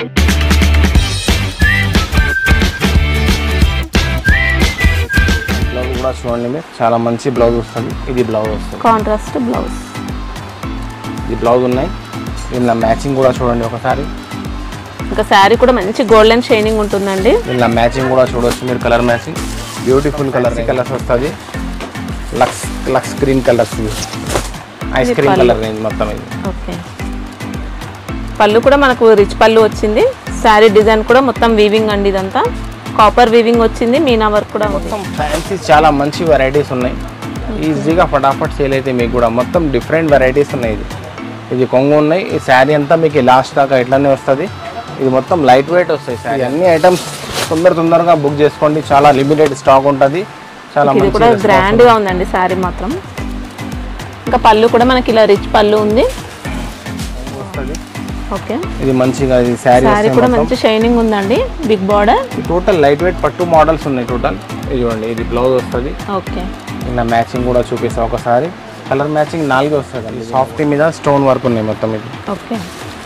Blouse కూడా చూడండి మీరు చాలా మంచి బ్లౌజ్ వస్తుంది ఇది బ్లౌజ్ వస్తుంది కాంట్రాస్ట్ బ్లౌజ్ ఇది బ్లౌజ్ ఉన్నాయి దీనిలో మ్యాచింగ్ కూడా చూడండి ఒకసారి ఇంకా శారీ కూడా మంచి గోల్డెన్ షైనింగ్ ఉంటుందండి దీనిలో మ్యాచింగ్ కూడా చూడొచ్చు మీరు colour matching beautiful colour colours వస్తుంది లక్స్ లక్స్ గ్రీన్ కలర్స్ ఐస్ క్రీమ్ పళ్ళు. కలర్ రేంజ్ మొత్తం ఇది ఓకే పళ్ళు కూడా మనకు రిచ్ పళ్ళు వచ్చింది శారీ డిజైన్ కూడా మొత్తం వీవింగ్ అండి ఇదంతా కాపర్ వీవింగ్ వచ్చింది మీనా వర్క్ కూడా ఉంది మొత్తం ఫ్యాన్సీ చాలా మంచి వెరైటీస్ ఉన్నాయి ఈజీగా ఫటాఫట్ సేల్ అయితే మీకు కూడా మొత్తం డిఫరెంట్ వెరైటీస్ ఉన్నాయి ఇది ఇది కొంగు ఉన్నాయి ఈ శారీ అంతా మీకు లాస్ట్ దాకా ఇట్లానే వస్తుంది ఇది మొత్తం లైట్ వెయిట్ వస్తాయి శారీ అన్ని ఐటమ్స్ తొందర తొందరగా బుక్ చేసుకోండి చాలా లిమిటెడ్ స్టాక్ ఉంటుంది చాలా ఇది మంచి కూడా response గ్రాండ్ గా ఉందండి శారీ మాత్రం ఇంకా పళ్ళు కూడా మనకి ఇలా రిచ్ పళ్ళు ఉంది వస్తుంది ఓకే ఇది మంచిగా ఇది శారీ శారీ కూడా మంచి షైనింగ్ ఉందండి big border total light weight పట్టు మోడల్స్ ఉన్నాయి టోటల్ ఇది చూడండి ఇది బ్లౌజ్ వస్తుంది ఓకే ఇలా మ్యాచింగ్ కూడా చూపిస్తా ఒకసారి కలర్ మ్యాచింగ్ నాలుగే వస్తుంది సాఫ్ట్ మీద స్టోన్ వర్క్ ఉన్నాయి మొత్తం ఇది ఓకే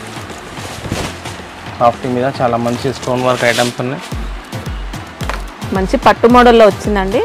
సాఫ్ట్ మీద చాలా మంచి స్టోన్ వర్క్ ఐటమ్స్ ఉన్నాయి మంచి పట్టు మోడల్లో వచ్చిందండి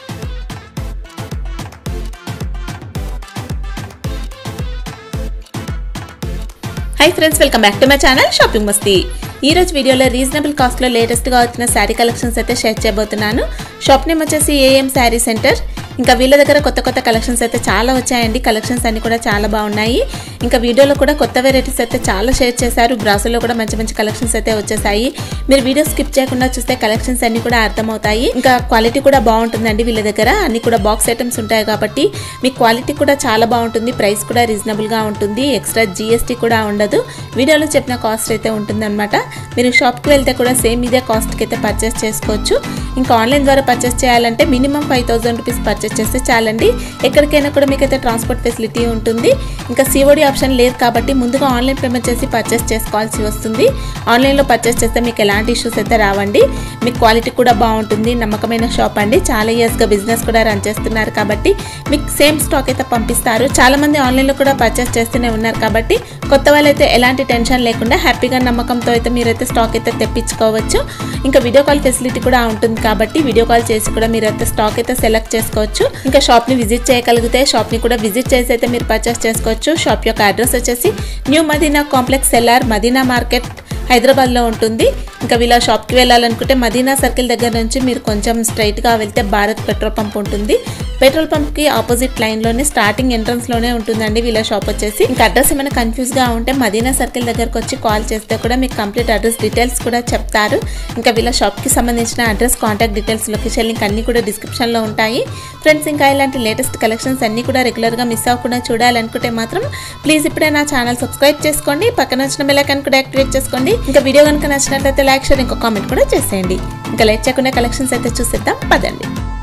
hi friends welcome back to my channel shopping Masti ఈ రోజు వీడియోలో రీజనబుల్ కాస్ట్లో లేటెస్ట్గా వచ్చిన శారీ కలెక్షన్స్ అయితే షేర్ చేయబోతున్నాను షాప్ నేమ్ వచ్చేసి ఏఎం శారీ సెంటర్ ఇంకా వీళ్ళ దగ్గర కొత్త కొత్త కలెక్షన్స్ అయితే చాలా వచ్చాయండి కలెక్షన్స్ అన్ని కూడా చాలా బాగున్నాయి ఇంకా వీడియోలో కూడా కొత్త వెరైటీస్ అయితే చాలా షేర్ చేశారు బ్రాసులో కూడా మంచి మంచి కలెక్షన్స్ అయితే వచ్చేసాయి మీరు వీడియో స్కిప్ చేయకుండా చూస్తే కలెక్షన్స్ అన్ని కూడా అర్థమవుతాయి ఇంకా క్వాలిటీ కూడా బాగుంటుందండి వీళ్ళ దగ్గర అన్ని కూడా బాక్స్ ఐటమ్స్ ఉంటాయి కాబట్టి మీ క్వాలిటీ కూడా చాలా బాగుంటుంది ప్రైస్ కూడా రీజనబుల్గా ఉంటుంది ఎక్స్ట్రా జిఎస్టీ కూడా ఉండదు వీడియోలో చెప్పిన కాస్ట్ అయితే ఉంటుందన్నమాట మీరు షాప్కి వెళ్తే కూడా సేమ్ ఇదే కాస్ట్కి అయితే పర్చేస్ చేసుకోవచ్చు ఇంకా ఆన్లైన్ ద్వారా పర్చేస్ చేయాలంటే minimum five thousand rupees purchase చేస్తే చాలండి ఎక్కడికైనా కూడా మీకు అయితే ట్రాన్స్పోర్ట్ ఫెసిలిటీ ఉంటుంది ఇంకా సిఓడి ఆప్షన్ లేదు కాబట్టి ముందుగా ఆన్లైన్ పేమెంట్ చేసి పర్చేస్ చేసుకోవాల్సి వస్తుంది ఆన్లైన్లో పర్చేస్ చేస్తే మీకు ఎలాంటి ఇష్యూస్ అయితే రావండి మీ క్వాలిటీ కూడా బాగుంటుంది నమ్మకమైన షాప్ అండి చాలా ఇయర్స్గా బిజినెస్ కూడా రన్ చేస్తున్నారు కాబట్టి మీకు సేమ్ స్టాక్ అయితే పంపిస్తారు చాలా మంది ఆన్లైన్లో కూడా పర్చేస్ చేస్తూనే ఉన్నారు కాబట్టి కొత్త వాళ్ళైతే ఎలాంటి టెన్షన్ లేకుండా హ్యాపీగా నమ్మకంతో అయితే మీరైతే స్టాక్ అయితే తెప్పించుకోవచ్చు ఇంకా వీడియో కాల్ ఫెసిలిటీ కూడా ఉంటుంది కాబట్టి వీడియో కాల్ చేసి కూడా మీరైతే స్టాక్ అయితే సెలెక్ట్ చేసుకోవచ్చు ఇంకా షాప్ని విజిట్ చేయగలిగితే షాప్ని కూడా విజిట్ చేసి అయితే మీరు పర్చేస్ చేసుకోవచ్చు షాప్ యొక్క అడ్రస్ వచ్చేసి new Madina complex LR Madina market హైదరాబాద్లో ఉంటుంది ఇంకా వీళ్ళ షాప్కి వెళ్ళాలనుకుంటే మదీనా సర్కిల్ దగ్గర నుంచి మీరు కొంచెం స్ట్రైట్గా వెళ్తే భారత్ పెట్రోల్ పంప్ ఉంటుంది పెట్రోల్ పంప్కి ఆపోజిట్ లైన్లోనే స్టార్టింగ్ ఎంట్రన్స్లోనే ఉంటుందండి వీళ్ళ షాప్ వచ్చేసి ఇంకా అడ్రస్ ఏమైనా కన్ఫ్యూజ్గా ఉంటే మదీనా సర్కిల్ దగ్గరకు వచ్చి కాల్ చేస్తే కూడా మీకు కంప్లీట్ అడ్రస్ డీటెయిల్స్ కూడా చెప్తారు ఇంకా వీళ్ళ షాప్కి సంబంధించిన address contact details location link అన్నీ కూడా డిస్క్రిప్షన్లో ఉంటాయి ఫ్రెండ్స్ ఇంకా ఇలాంటి లేటెస్ట్ కలెక్షన్స్ అన్నీ కూడా రెగ్యులర్గా మిస్ అవ్వకుండా చూడాలనుకుంటే మాత్రం ప్లీజ్ ఇప్పుడే నా ఛానల్ సబ్స్క్రైబ్ చేసుకోండి పక్కన వచ్చిన బెల్ ఐకాన్ కూడా యాక్టివేట్ చేసుకోండి ఇంకా వీడియో కనుక నచ్చినట్లయితే లైక్ షేర్ ఇంకో కామెంట్ కూడా చేసేయండి ఇంకా లేట్ చేయకుండా కలెక్షన్స్ అయితే చూసేద్దాం పదండి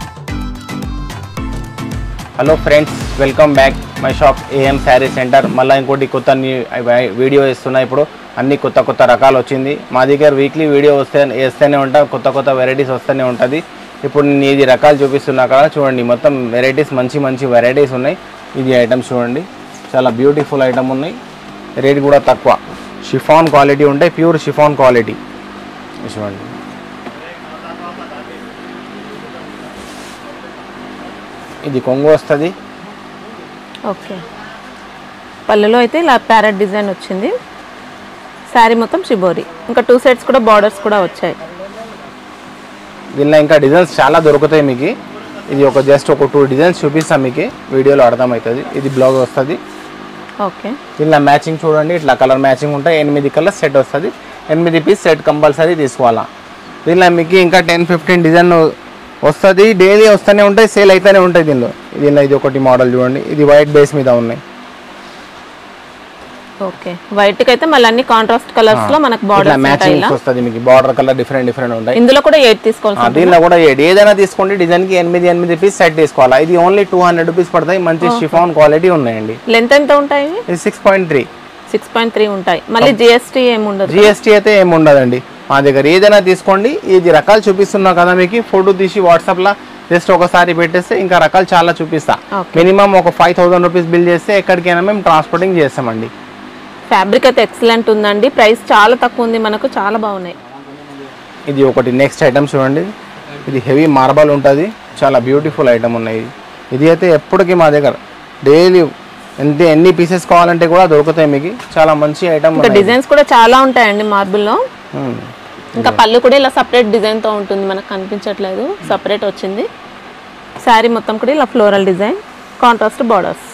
hello friends welcome back my shop AM sari centre మళ్ళీ ఇంకోటి కొత్త న్యూ వీడియో ఇస్తున్నా ఇప్పుడు అన్ని కొత్త కొత్త రకాలు వచ్చింది మా దగ్గర వీక్లీ వీడియో వస్తే వేస్తూనే ఉంటా కొత్త కొత్త వెరైటీస్ వస్తూనే ఉంటుంది ఇప్పుడు నేను ఇది రకాలు చూపిస్తున్నా కదా చూడండి మొత్తం వెరైటీస్ మంచి మంచి వెరైటీస్ ఉన్నాయి ఇది ఐటమ్స్ చూడండి చాలా బ్యూటిఫుల్ ఐటమ్ ఉన్నాయి రేట్ కూడా తక్కువ షిఫాన్ క్వాలిటీ ఉంటాయి ప్యూర్ షిఫాన్ క్వాలిటీ చూడండి ఇది కొంగు వస్తుంది ఓకే పళ్ళులో అయితే ఇలా ప్యారెట్ డిజైన్ వచ్చింది శారీ మొత్తం షిబోరి ఇంకా టూ సైడ్స్ కూడా బార్డర్స్ కూడా వచ్చాయి దీనిలో ఇంకా డిజైన్స్ చాలా దొరుకుతాయి మీకు ఇది ఒక జస్ట్ ఒక టూ డిజైన్స్ చూపిస్తాం మీకు వీడియోలో అర్థమవుతుంది ఇది బ్లౌజ్ వస్తుంది ఓకే దీనిలో మ్యాచింగ్ చూడండి ఇట్లా కలర్ మ్యాచింగ్ ఉంటాయి ఎనిమిది కలర్ సెట్ వస్తుంది ఎనిమిది పీస్ సెట్ కంపల్సరీ తీసుకోవాలా దీనిలో మీకు ఇంకా టెన్ ఫిఫ్టీన్ డిజైన్ వస్తుంది డైలీ వస్తూనే ఉంటాయి సేల్ అయితేనే ఉంటాయి దీనిలో దీనిలో ఇది ఒకటి మోడల్ చూడండి ఇది వైట్ బేస్ మీద ఉన్నాయి ఓకే వైట్ కి అయితే మళ్ళీ అన్ని కాంట్రాస్ట్ కలర్స్ లో మనకు ఇట్లా బార్డర్స్ ఉంటాయి మ్యాచింగ్ ఇలా వస్తుంది మీకు బార్డర్ కలర్ డిఫరెంట్ డిఫరెంట్ ఉంటాయి ఇందులో కూడా ఎయిట్ ఆ, తీసుకోవాల్సి దీనిలో కూడా ఏడు ఏదైనా తీసుకోండి డిజైన్ కి ఎనిమిది ఎనిమిది పీస్ సెట్ తీసుకోవాలి ఇది ఓన్లీ టూ హండ్రెడ్ రూపీస్ పడతాయి మంచి షిఫాన్ క్వాలిటీ ఉన్నాయండి లెంత్ ఎంత ఉంటాయి ఇది six point three six point three ఉంటాయి మళ్ళీ జిఎస్టీ ఏమి ఉండదు జిఎస్టీ అయితే ఏమి ఉండదండి మా దగ్గర ఏదైనా తీసుకోండి ఇది రకాలు చూపిస్తున్నా కదా మీకు ఫోటో తీసి వాట్సాప్లో జస్ట్ ఒకసారి పెట్టేస్తే ఇంకా రకాలు చాలా చూపిస్తా Okay. మినిమం ఒక ఫైవ్ థౌసండ్ రూపీస్ బిల్ చేస్తే ఎక్కడికైనా మేము ట్రాన్స్పోర్టింగ్ చేస్తామండి ఫ్యాబ్రిక్ అయితే ఎక్సలెంట్ ఉందండి ప్రైస్ చాలా తక్కువ ఉంది మనకు చాలా బాగున్నాయి ఇది ఒకటి నెక్స్ట్ ఐటమ్ చూడండి ఇది హెవీ మార్బల్ ఉంటుంది చాలా బ్యూటిఫుల్ ఐటమ్ ఉన్నాయి ఇది అయితే ఎప్పటికీ మా దగ్గర డైలీ ఎంత ఎన్ని పీసెస్ కావాలంటే కూడా దొరుకుతాయి మీకు చాలా మంచి ఐటమ్ ఇంకా డిజైన్స్ కూడా చాలా ఉంటాయండి మార్బుల్లో ఇంకా పళ్ళు కూడా ఇలా సపరేట్ డిజైన్తో ఉంటుంది మనకు కనిపించట్లేదు సపరేట్ వచ్చింది శారీ మొత్తం కూడా ఇలా ఫ్లోరల్ డిజైన్ కాంట్రాస్ట్ బార్డర్స్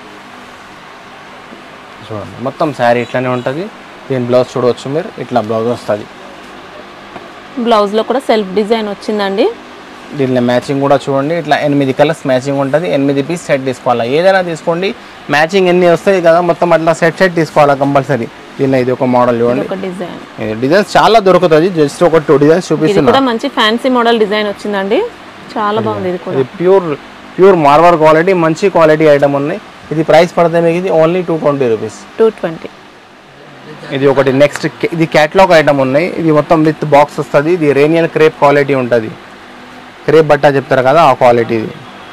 చూడండి మొత్తం శారీ ఇట్లానే ఉంటుంది దీని బ్లౌజ్ చూడవచ్చు మీరు ఇట్లా బ్లౌజ్ వస్తుంది బ్లౌజ్లో కూడా సెల్ఫ్ డిజైన్ వచ్చిందండి దీనిలో మ్యాచింగ్ కూడా చూడండి ఇట్లా ఎనిమిది కలర్స్ మ్యాచింగ్ ఉంటుంది ఎనిమిది పీస్ సెట్ తీసుకోవాలా ఏదైనా తీసుకోండి మ్యాచింగ్ ఎన్ని వస్తాయి కదా మొత్తం అట్లా సెట్ సెట్ తీసుకోవాలా కంపల్సరీ దీనిలో ఇది ఒక మోడల్ చూడండి ఒక డిజైన్ ఇది డిజైన్స్ చాలా దొరుకుతుంది జస్ట్ ఒక టూ డిజైన్స్ ఇది చూపిస్తున్నా కూడా మంచి ఫ్యాన్సీ మోడల్ డిజైన్ వచ్చిందండి చాలా బాగుంది ఇది కూడా ఇది ప్యూర్ ప్యూర్ మార్వర్ క్వాలిటీ మంచి క్వాలిటీ ఐటమ్ ఉన్నాయి ఇది ప్రైస్ పడితే మీకు ఇది only two twenty rupees two twenty ఇది ఒకటి నెక్స్ట్ ఇది క్యాట్లాగ్ ఐటమ్ ఉన్నాయి ఇది మొత్తం విత్ బాక్స్ వస్తుంది ఇది రేనియల్ క్రేప్ క్వాలిటీ ఉంటుంది క్రేప్ బట్ట చెప్తారు కదా ఆ క్వాలిటీ ఇది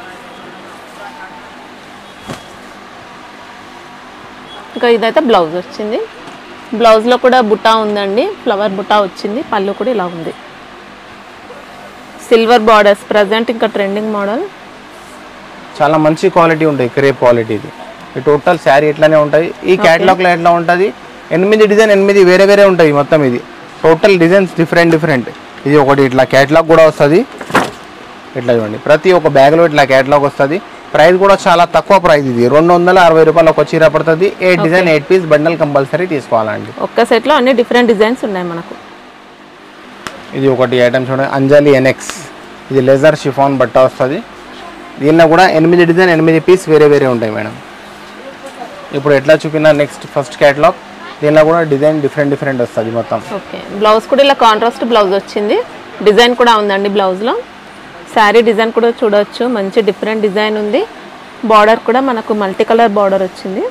ఇంకా ఇదైతే బ్లౌజ్ వచ్చింది బ్లౌజ్లో కూడా బుట్టా ఉందండి ఫ్లవర్ బుట్టా వచ్చింది పళ్ళు కూడా ఇలా ఉంది సిల్వర్ బార్డర్స్ ప్రజెంట్ ఇంకా ట్రెండింగ్ మోడల్ చాలా మంచి క్వాలిటీ ఉంటాయి క్రేప్ క్వాలిటీ ఇది ఈ టోటల్ శారీ ఎట్లానే ఉంటుంది ఈ క్యాటలాగ్లో ఎట్లా ఉంటుంది ఎనిమిది డిజైన్ ఎనిమిది వేరే వేరే ఉంటాయి మొత్తం ఇది టోటల్ డిజైన్స్ డిఫరెంట్ డిఫరెంట్ ఇది ఒకటి ఇట్లా క్యాటలాగ్ కూడా వస్తుంది ఇట్లా చూడండి ప్రతి ఒక్క బ్యాగ్లో ఇట్లా క్యాటలాగ్ వస్తుంది ప్రైస్ కూడా చాలా తక్కువ ప్రైస్ ఇది రెండు వందల అరవై రూపాయలు ఒక చీర పడుతుంది eight design eight piece bundle compulsory తీసుకోవాలండి ఒక్క సెట్లో అన్ని డిఫరెంట్ డిజైన్స్ ఉన్నాయి మనకు ఇది ఒకటి ఐటమ్ చూడండి అంజలి ఎన్ఎక్స్ ఇది లెజర్ షిఫాన్ బట్ట వస్తుంది దీనిలో కూడా ఎనిమిది డిజైన్ ఎనిమిది పీస్ వేరే వేరే ఉంటాయి మేడం ఇప్పుడు ఎట్లా చూపిన నెక్స్ట్ ఫస్ట్ క్యాటలాగ్ దీనిలో కూడా డిజైన్ డిఫరెంట్ డిఫరెంట్ వస్తుంది మొత్తం ఓకే బ్లౌజ్ కూడా ఇలా కాంట్రాస్ట్ బ్లౌజ్ వచ్చింది డిజైన్ కూడా ఉందండి బ్లౌజ్లో శారీ డిజైన్ కూడా చూడొచ్చు మంచి డిఫరెంట్ డిజైన్ ఉంది బార్డర్ కూడా మనకు మల్టీ కలర్ బార్డర్ వచ్చింది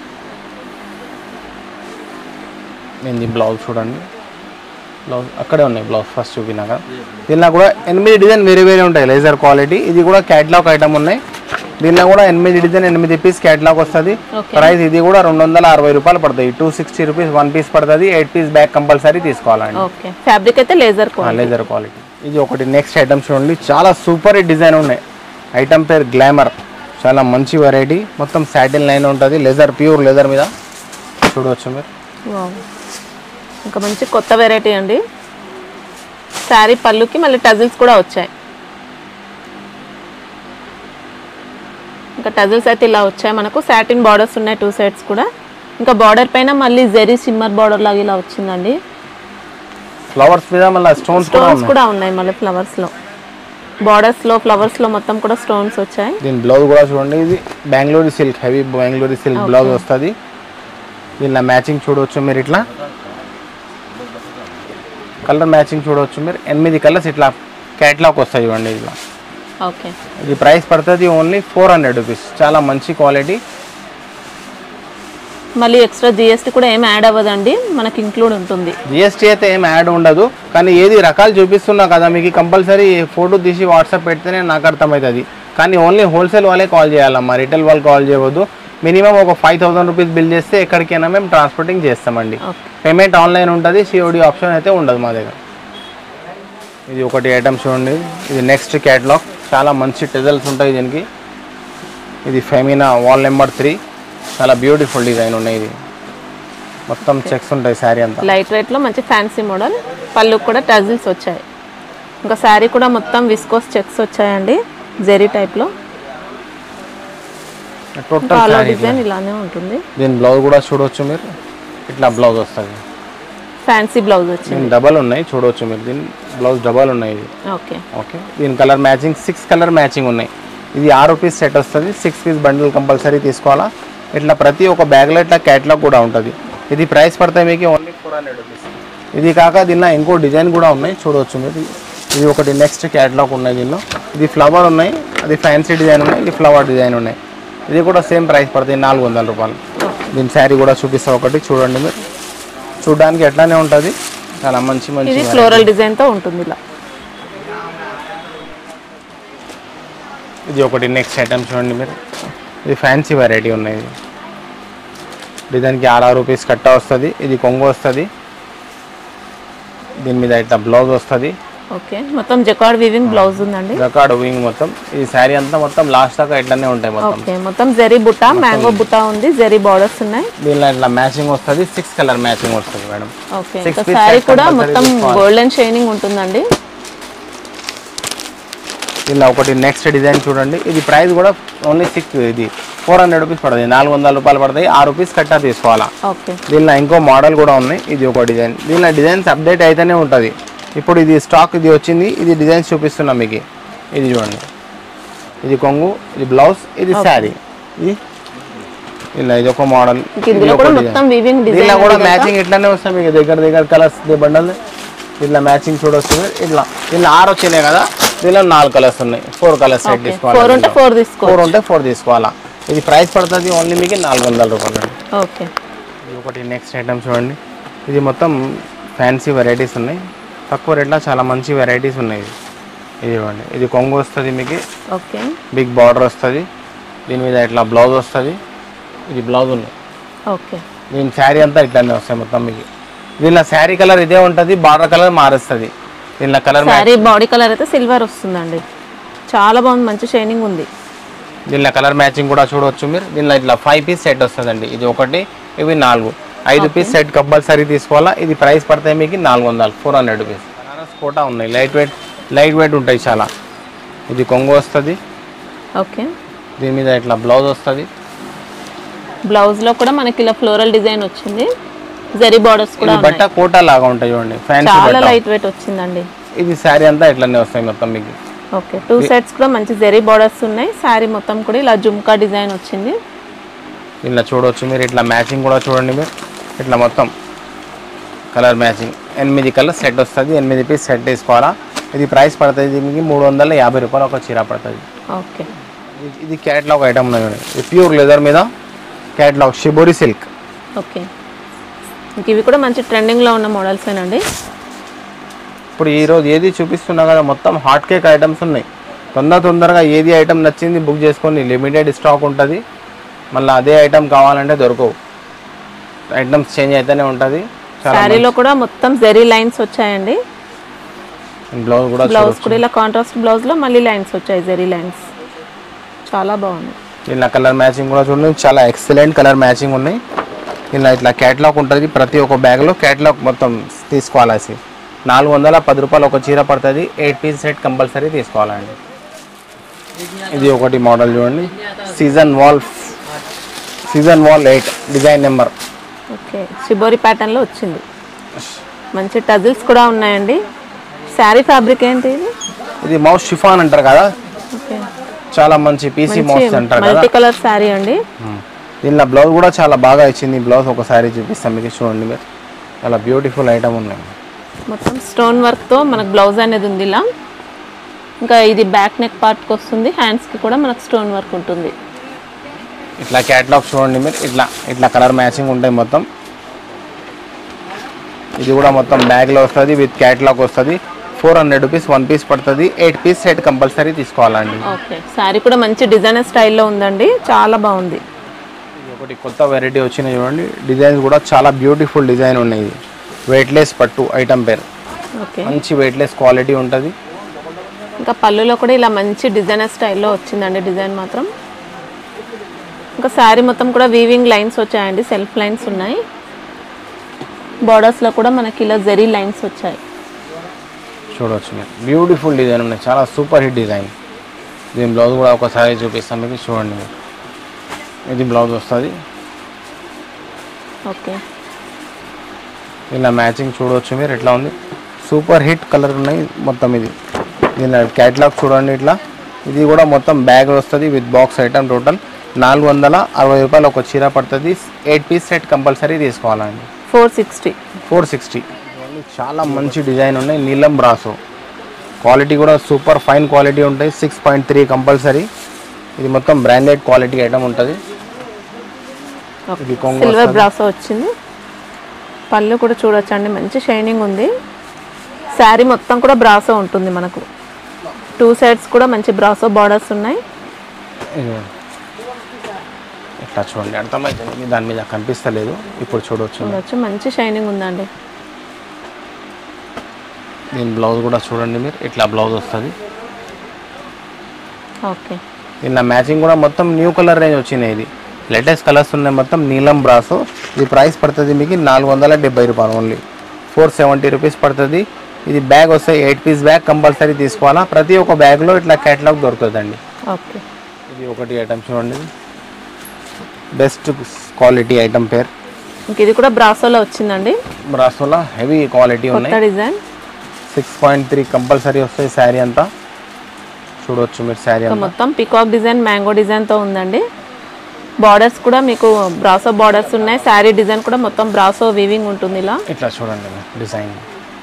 ఇది బ్లౌజ్ చూడండి బ్లౌజ్ అక్కడే ఉన్నాయి బ్లౌజ్ ఫస్ట్ చూపినాక దీనిలో కూడా ఎనిమిది డిజైన్ వేరే వేరే ఉంటాయి లేజర్ క్వాలిటీ ఇది కూడా క్యాటలాగ్ ఐటమ్ ఉన్నాయి దీనిలో కూడా ఎనిమిది డిజైన్ ఎనిమిది పీస్ క్యాటలాగ్ వస్తుంది Okay. ప్రైస్ ఇది కూడా రెండు వందల అరవై రూపాయలు పడుతుంది two sixty rupees one piece పడుతుంది ఎయిట్ పీస్ బ్యాగ్ కంపల్సరీ తీసుకోవాలండి ఓకే ఫ్యాబ్రిక్ అయితే లేజర్ క్వాలిటీ లేజర్ క్వాలిటీ ఇది ఒకటి నెక్స్ట్ ఐటమ్ చూడండి చాలా సూపర్ డిజైన్ ఉన్నాయి ఐటమ్ పేరు గ్లామర్ చాలా మంచి వెరైటీ మొత్తం సాటిన్ లైన్ ఉంటుంది లెదర్ ప్యూర్ లెదర్ మీద చూడవచ్చు మీరు వావ్. ఇంకా మంచి కొత్త వెరైటీ అండి శారీ పళ్ళుకి మళ్ళీ టజిల్స్ కూడా వచ్చాయి ఇంకా టజిల్స్ అయితే ఇలా వచ్చాయి మనకు సాటిన్ బార్డర్స్ ఉన్నాయి టూ సైడ్స్ కూడా ఇంకా బార్డర్ పైన మళ్ళీ జెరీ సిమ్మర్ బార్డర్ లాగా ఇలా వచ్చిందండి ఫ్లవర్స్ మీద మళ్ళీ స్టోన్స్ కూడా స్టోన్స్ ఉన్నాయి కూడా ఉన్నాయి మళ్ళీ ఫ్లవర్స్లో బార్డర్స్లో ఫ్లవర్స్లో మొత్తం కూడా స్టోన్స్ వచ్చాయి దీని బ్లౌజ్ కూడా చూడండి ఇది Bengaluru silk heavy Bengaluru silk blouse వస్తుంది దీనిలో మ్యాచింగ్ చూడవచ్చు మీరు ఇట్లా కలర్ మ్యాచింగ్ చూడవచ్చు మీరు ఎనిమిది కలర్స్ ఇట్లా క్యాట్లాగ్ వస్తాయి చూడండి ఇట్లా ఓకే ఇది ప్రైస్ పడుతుంది ఓన్లీ ఫోర్ హండ్రెడ్ రూపీస్ చాలా మంచి క్వాలిటీ మళ్ళీ ఎక్స్ట్రా జిఎస్టీ కూడా ఏం యాడ్ అవ్వదండి మనకి ఇంక్లూడ్ ఉంటుంది జిఎస్టీ అయితే ఏం యాడ్ ఉండదు కానీ ఏది రకాలు చూపిస్తున్నా కదా మీకు కంపల్సరీ ఫోటో తీసి వాట్సాప్ పెడితేనే నాకు అర్థమవుతుంది కానీ ఓన్లీ హోల్సేల్ వాళ్ళే కాల్ చేయాలమ్మా రిటైల్ వాళ్ళు కాల్ చేయవద్దు మినిమం ఒక ఫైవ్ థౌసండ్ రూపీస్ బిల్ చేస్తే ఎక్కడికైనా మేము ట్రాన్స్పోర్టింగ్ చేస్తామండి ఓకే పేమెంట్ ఆన్లైన్ ఉంటుంది సిఓడి ఆప్షన్ అయితే ఉండదు మా దగ్గర ఇది ఒకటి ఐటమ్ చూడండి ఇది నెక్స్ట్ క్యాటలాగ్ చాలా మంచి టెజల్స్ ఉంటాయి దీనికి ఇది ఫెమినా వాల్ నెంబర్ త్రీ చాలా బ్యూటిఫుల్ డిజైన్ ఉన్నాయి ఇది మొత్తం చెక్స్ ఉంటాయి శారీ అంతా లైట్ వెయిట్లో మంచి ఫ్యాన్సీ మోడల్ పళ్ళు కూడా టజిల్స్ వచ్చాయి ఇంకా శారీ కూడా మొత్తం విస్కోస్ చెక్స్ వచ్చాయండి జెరీ టైప్లో టోటల్ కాలర్ శారీ డిజైన్ ఇలానే ఉంటుంది దీని బ్లౌజ్ కూడా చూడవచ్చు మీరు ఇట్లా బ్లౌజ్ వస్తుంది ఫ్యాన్సీ బ్లౌజ్ వచ్చింది దీని డబల్ ఉన్నాయి చూడవచ్చు మీరు దీని బ్లౌజ్ డబల్ ఉన్నాయి ఇది ఓకే ఓకే దీని colour matching six colour matching ఉన్నాయి ఇది ఆరు పీస్ సెట్ వస్తుంది సిక్స్ పీస్ బండిల్ కంపల్సరీ తీసుకోవాలా ఇట్లా ప్రతి ఒక్క బ్యాగ్లో ఇట్లా క్యాట్లాగ్ కూడా ఉంటుంది ఇది ప్రైస్ పడతాయి మీకు ఓన్లీ ఫోర్ హండ్రెడ్ రూపీస్ ఇది కాక దీనిలో ఇంకో డిజైన్ కూడా ఉన్నాయి చూడవచ్చు మీరు ఇది ఒకటి నెక్స్ట్ క్యాట్లాగ్ ఉన్నాయి దీనిలో ఇది ఫ్లవర్ ఉన్నాయి అది ఫ్యాన్సీ డిజైన్ ఉన్నాయి ఇది ఫ్లవర్ డిజైన్ ఉన్నాయి ఇది కూడా సేమ్ ప్రైస్ పడుతుంది నాలుగు వందల రూపాయలు దీని శారీ కూడా చూపిస్తా ఒకటి చూడండి మీరు చూడడానికి ఎట్లానే ఉంటుంది చాలా మంచి మంచి ఇది ఫ్లోరల్ డిజైన్తో ఉంటుంది ఇలా ఇది ఒకటి నెక్స్ట్ ఐటమ్ చూడండి మీరు ఇది ఫ్యాన్సీ వెరైటీ ఉన్నాయి ఇది డిజైన్కి ఆరు రూపీస్ కట్ట వస్తుంది ఇది కొంగు వస్తుంది దీని మీద ఇట్లా బ్లౌజ్ వస్తుంది ఓకే మొత్తం జకార్డ్ వీవింగ్ బ్లౌజ్ ఉందండి జకాడ్ వింగ్ మొత్తం ఈ శారీ అంతా మొత్తం లాస్ట్ దాకా ఇట్లానే ఉంటాయి మొత్తం ఓకే మొత్తం జెరీ బుట్ట మ్యాంగో బుట్ట ఉంది జెరీ బార్డర్స్ ఉన్నాయి దీనిలో ఇట్లా మ్యాచింగ్ వస్తుంది సిక్స్ కలర్ మ్యాచింగ్ వస్తుంది మేడం ఓకే Six ఇంకా piece శారీ set కూడా compulsory మొత్తం తీసుకోవాలి. గోల్డెన్ షైనింగ్ ఉంటుందండి ఇలా ఒకటి నెక్స్ట్ డిజైన్ చూడండి ఇది ప్రైస్ కూడా ఓన్లీ సిక్స్ ఇది ఫోర్ హండ్రెడ్ రూపీస్ పడుతుంది నాలుగు వందల రూపాయలు పడతాయి ఆ రూపీస్ కట్టా తీసుకోవాలా ఓకే దీనిలో ఇంకో మోడల్ కూడా ఉంది ఇది ఒక డిజైన్ దీనిలో డిజైన్స్ అప్డేట్ అయితేనే ఉంటుంది ఇప్పుడు ఇది స్టాక్ ఇది వచ్చింది ఇది డిజైన్స్ చూపిస్తున్నాం మీకు ఇది చూడండి ఇది కొంగు ఇది బ్లౌజ్ ఇది శారీ ఇది ఇలా ఇది ఒక మోడల్ ఇంక ఇందులో కూడా మొత్తం వీవింగ్ దీనిలో డిజైన్ కూడా మ్యాచింగ్ ఇట్లానే వస్తాయి మీకు దగ్గర దగ్గర కలర్స్ బండల్ ఇట్లా మ్యాచింగ్ చూడొస్తుంది ఇట్లా దీనిలో ఆరు వచ్చినాయి కదా దీనిలో నాలుగు కలర్స్ ఉన్నాయి ఫోర్ కలర్స్ సెట్ ఫోర్ ఉంటే తీసుకోవాలి ఫోర్ తీసుకో ఫోర్ ఉంటే ఫోర్ తీసుకోవాలా ఇది ప్రైస్ పడుతుంది ఓన్లీ మీకు నాలుగు వందల రూపాయలు అండి ఓకే ఇది ఒకటి నెక్స్ట్ ఐటమ్ చూడండి ఇది మొత్తం ఫ్యాన్సీ వెరైటీస్ ఉన్నాయి తక్కువ రేట్లో చాలా మంచి వెరైటీస్ ఉన్నాయి ఇది. ఇది ఇవ్వండి ఇది కొంగు వస్తుంది మీకు ఓకే బిగ్ బార్డర్ వస్తుంది దీని మీద ఇట్లా బ్లౌజ్ వస్తుంది ఇది బ్లౌజ్ ఉంది ఓకే దీని శారీ అంతా ఇట్లానే వస్తాయి మొత్తం మీకు దీనిలో శారీ కలర్ ఇదే ఉంటుంది బార్డర్ కలర్ మారుస్తుంది దీనిలో కలర్ శారీ బాడీ కలర్ అయితే సిల్వర్ వస్తుందండి చాలా బాగుంది మంచి షైనింగ్ ఉంది దీనిలో కలర్ మ్యాచింగ్ కూడా చూడవచ్చు మీరు దీనిలో ఇట్లా ఫైవ్ పీస్ సెట్ వస్తుందండి ఇది ఒకటి ఇవి నాలుగు ఐదు పీస్ సెట్ కంపల్సరీ తీసుకోవాలా ఇది ప్రైస్ పడతాయి మీకు నాలుగు వందలు four hundred rupees Banaras Kota ఉన్నాయి లైట్ వెయిట్ లైట్ వెయిట్ ఉంటాయి చాలా ఇది కొంగు వస్తుంది ఓకే దీని మీద ఇట్లా బ్లౌజ్ వస్తుంది బ్లౌజ్ లో కూడా మనకి ఇలా ఫ్లోరల్ డిజైన్ వచ్చింది జరీ బార్డర్స్ కూడా ఇది బట్ట ఉన్నాయి కోటా లాగా ఉంటాయి చూడండి ఫ్యాన్సీ చాలా బట్ట లైట్ వెయిట్ వచ్చిందండి ఇది శారీ అంతా ఇట్లానే వస్తాయి మొత్తం మీకు ఓకే టూ సెట్స్ కూడా మంచి జరీ బార్డర్స్ ఉన్నాయి శారీ మొత్తం కూడా ఇలా జుమ్కా డిజైన్ వచ్చింది ఇలా చూడవచ్చు మీరు ఇట్లా మ్యాచింగ్ కూడా చూడండి మీరు ఇట్లా మొత్తం కలర్ మ్యాచింగ్ ఎనిమిది కలర్ సెట్ వస్తుంది ఎనిమిది పీస్ సెట్ తీసుకోవాలా ఇది ప్రైస్ పడుతుంది మీకు మూడు వందల యాభై రూపాయలు ఒక చీర పడుతుంది ఓకే ఇది- ఇది క్యాట్లాగ్ ఐటమ్ ఉన్నది చూడండి. ఇది ప్యూర్ లెదర్ మీద క్యాట్లాగ్ షిబోరి సిల్క్ ఓకే ఇంక ఇవి కూడా మంచి ట్రెండింగ్ లో ఉన్న మోడల్స్ ఏనండి ఇప్పుడు ఈ రోజు ఏది చూపిస్తున్నా కదా మొత్తం హాట్ కేక్ ఐటమ్స్ ఉన్నాయి తొందర తొందరగా ఏది ఐటమ్ నచ్చింది బుక్ చేసుకొని లిమిటెడ్ స్టాక్ ఉంటుంది మళ్ళీ అదే ఐటమ్ కావాలంటే దొరకవు ఐటమ్స్ చేంజ్ అయితేనే ఉంటుంది చాలా శారీలో కూడా మొత్తం జరీ లైన్స్ వచ్చాయండి బ్లౌజ్ కూడా బ్లౌజ్ కూడా ఇలా కాంట్రాస్ట్ బ్లౌజ్ లో మళ్ళీ లైన్స్ వచ్చాయి జరీ లైన్స్ చాలా బాగుంది ఇలా కలర్ మ్యాచింగ్ కూడా చూడండి చాలా ఎక్సలెంట్ కలర్ మ్యాచింగ్ ఉన్నాయి ఇలా ఇట్లా క్యాట్లాగ్ ఉంటుంది ప్రతి ఒక్క బ్యాగ్లో క్యాట్లాగ్ మొత్తం తీసుకోవాలి నాలుగు వందల పది రూపాయలు ఒక చీర పడుతుంది ఎయిట్ పీస్ సెట్ కంపల్సరీ తీసుకోవాలండి ఇది ఒకటి మోడల్ చూడండి season vol season vol eight design number okay shibori pattern లో వచ్చింది మంచి టజిల్స్ కూడా ఉన్నాయండి శారీ ఫ్యాబ్రిక్ ఏంటి ఇది ఇది మౌస్ షిఫాన్ అంటారు కదా ఓకే చాలా మంచి పీసీ మౌస్ అంటారు కదా మల్టీ కలర్ శారీ అండి దీనిలో బ్లౌజ్ కూడా చాలా బాగా ఇచ్చింది బ్లౌజ్ ఒకసారి చూపిస్తాం మీకు చూడండి మీరు చాలా బ్యూటిఫుల్ ఐటమ్ ఉన్నాయి మొత్తం స్టోన్ వర్క్ తో మనకు బ్లౌజ్ అనేది ఉంది ఇలా ఇంకా ఇది బ్యాక్ నెక్ పార్ట్ కి వస్తుంది హ్యాండ్స్ కి కూడా మనకు స్టోన్ వర్క్ ఉంటుంది ఇట్లా క్యాట్లాగ్ చూడండి మీరు ఇట్లా ఇట్లా కలర్ మ్యాచింగ్ ఉంటాయి మొత్తం ఇది కూడా మొత్తం బ్యాగ్లో వస్తుంది విత్ క్యాట్లాగ్ వస్తుంది four hundred rupees one piece పడుతుంది ఎయిట్ పీస్ సెట్ కంపల్సరీ తీసుకోవాలండి ఓకే శారీ కూడా మంచి డిజైనర్ స్టైల్లో ఉందండి చాలా బాగుంది ఇది ఒకటి కొత్త వెరైటీ వచ్చినాయి చూడండి డిజైన్స్ కూడా చాలా బ్యూటిఫుల్ డిజైన్ ఉన్నాయి ఇది వెయిట్లెస్ పట్టు ఐటమ్ పేరు ఓకే మంచి వెయిట్లెస్ క్వాలిటీ ఉంటుంది ఇంకా పళ్ళులో కూడా ఇలా మంచి డిజైనర్ స్టైల్లో వచ్చిందండి డిజైన్ మాత్రం ఇంకా శారీ మొత్తం కూడా వీవింగ్ లైన్స్ వచ్చాయండి సెల్ఫ్ లైన్స్ ఉన్నాయి బార్డర్స్లో కూడా మనకి ఇలా జెరీ లైన్స్ వచ్చాయి చూడవచ్చు మీరు బ్యూటిఫుల్ డిజైన్ ఉన్నాయి చాలా సూపర్ హిట్ డిజైన్ దీని బ్లౌజ్ కూడా ఒకసారి చూపిస్తాం మీకు చూడండి మీరు ఇది బ్లౌజ్ వస్తుంది ఓకే ఇలా మ్యాచింగ్ చూడవచ్చు మీరు ఎట్లా ఉంది సూపర్ హిట్ కలర్ ఉన్నాయి మొత్తం ఇది దీని క్యాట్లాగ్ చూడండి ఇట్లా ఇది కూడా మొత్తం బ్యాగ్ వస్తుంది విత్ బాక్స్ ఐటమ్ టోటల్ నాలుగు వందల అరవై రూపాయలు ఒక చీర పడుతుంది ఎయిట్ పీస్ సెట్ కంపల్సరీ తీసుకోవాలండి ఫోర్ సిక్స్టీ ఫోర్ సిక్స్టీ చాలా మంచి డిజైన్ ఉన్నాయి నీలం బ్రాసో క్వాలిటీ కూడా సూపర్ ఫైన్ క్వాలిటీ ఉంటాయి సిక్స్ పాయింట్ త్రీ కంపల్సరీ ఇది మొత్తం బ్రాండెడ్ క్వాలిటీ ఐటమ్ ఉంటుంది ఇది కొంగు సిల్వర్ వస్తది. బ్రాసో వచ్చింది పళ్ళు కూడా చూడొచ్చండి మంచి షైనింగ్ ఉంది శారీ మొత్తం కూడా బ్రాసో ఉంటుంది మనకు టూ సైడ్స్ కూడా మంచి బ్రాసో బార్డర్స్ ఉన్నాయి ఇది ఇట్లా చూడండి అర్థమవుతుంది మీకు దాని మీద కనిపిస్తలేదు ఇప్పుడు చూడవచ్చు చూడొచ్చు మంచి షైనింగ్ ఉందండి దీని బ్లౌజ్ కూడా చూడండి మీరు ఇట్లా బ్లౌజ్ వస్తుంది ఓకే దీనిలో మ్యాచింగ్ కూడా మొత్తం న్యూ కలర్ రేంజ్ వచ్చినాయి ఇది లేటెస్ట్ కలర్స్ ఉన్నాయి మొత్తం నీలం బ్రాసు ఇది ప్రైస్ పడుతుంది మీకు నాలుగు వందల డెబ్బై రూపాయలు ఓన్లీ ఫోర్ సెవెంటీ రూపీస్ పడుతుంది ఇది బ్యాగ్ వస్తే ఎయిట్ పీస్ బ్యాగ్ కంపల్సరీ తీసుకోవాలా ప్రతి ఒక్క బ్యాగ్లో ఇట్లా క్యాటలాగ్ దొరుకుతుందండి ఓకే ఇది ఒకటి ఐటమ్ చూడండి బెస్ట్ క్వాలిటీ ఐటమ్ పేర్ ఇంక ఇది కూడా బ్రాసోలో వచ్చిందండి బ్రాసోలా హెవీ క్వాలిటీ కొత్త ఉన్నాయి design six point three compulsory వస్తాయి శారీ అంతా చూడవచ్చు మీరు శారీ ఇంకా అంతా మొత్తం పికాక్ డిజైన్ మ్యాంగో డిజైన్తో ఉందండి బార్డర్స్ కూడా మీకు బ్రాసో బార్డర్స్ ఉన్నాయి శారీ డిజైన్ కూడా మొత్తం బ్రాసో వీవింగ్ ఉంటుంది ఇలా ఇట్లా చూడండి డిజైన్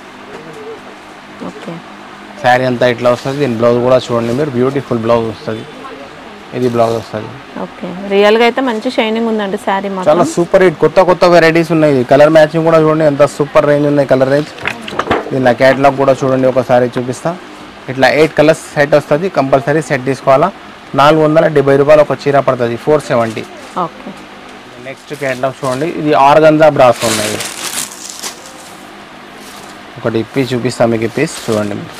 ఓకే శారీ అంతా ఇట్లా వస్తుంది దీని బ్లౌజ్ కూడా చూడండి మీరు బ్యూటిఫుల్ బ్లౌజ్ వస్తుంది ఇది బ్లౌజ్ వస్తుంది ఓకే రియల్గా అయితే మంచి షైనింగ్ ఉందండి శారీ చాలా మాత్రం సూపర్ హిట్ కొత్త కొత్త వెరైటీస్ ఉన్నాయి కలర్ మ్యాచింగ్ కూడా చూడండి ఎంత సూపర్ రేంజ్ ఉన్నాయి కలర్ రేంజ్ దీనిలో క్యాటలాగ్ కూడా చూడండి ఒకసారి చూపిస్తా ఇట్లా ఎయిట్ కలర్స్ సెట్ వస్తుంది కంపల్సరీ సెట్ తీసుకోవాలా నాలుగు వందల డెబ్బై రూపాయలు ఒక చీర పడుతుంది four seventy okay next catalogue చూడండి ఇది ఆర్గంజా బ్రాస్ ఉన్నాయి ఒకటి ఇప్పి చూపిస్తా మీకు ఇప్పీస్ చూడండి మీరు.